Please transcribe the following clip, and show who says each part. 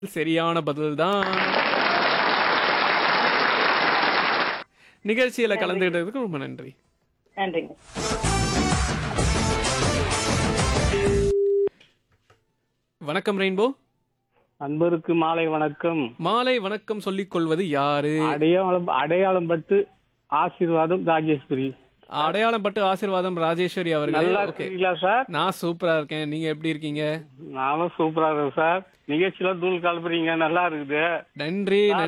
Speaker 1: சரியான பதில் தான் நிகழ்ச்சியில கலந்துக்கிட்டதுக்கு ரொம்ப நன்றி
Speaker 2: நன்றிங்க
Speaker 1: வணக்கம் ரெயின்போ
Speaker 3: அன்பருக்கு மாலை வணக்கம்
Speaker 1: மாலை வணக்கம் சொல்லிக் கொள்வது யாரு
Speaker 3: அடையாளம் அடையாளம் பட்டு ஆசீர்வாதம் ராஜேஸ்வரி
Speaker 1: அடையாளம் பட்டு ஆசீர்வாதம் ராஜேஸ்வரி அவர்களே
Speaker 3: நல்லா
Speaker 1: ஓகே
Speaker 3: இருக்கீங்களா சார்
Speaker 1: நான் சூப்பரா இருக்கேன் நீங்க எப்படி இருக்கீங்க
Speaker 3: நானும் சூப்பரா இருக்கேன் சார் நிகழ்ச்சியில தூள் கலப்புறீங்க நல்லா இருக்குது
Speaker 1: நன்றி நன்றி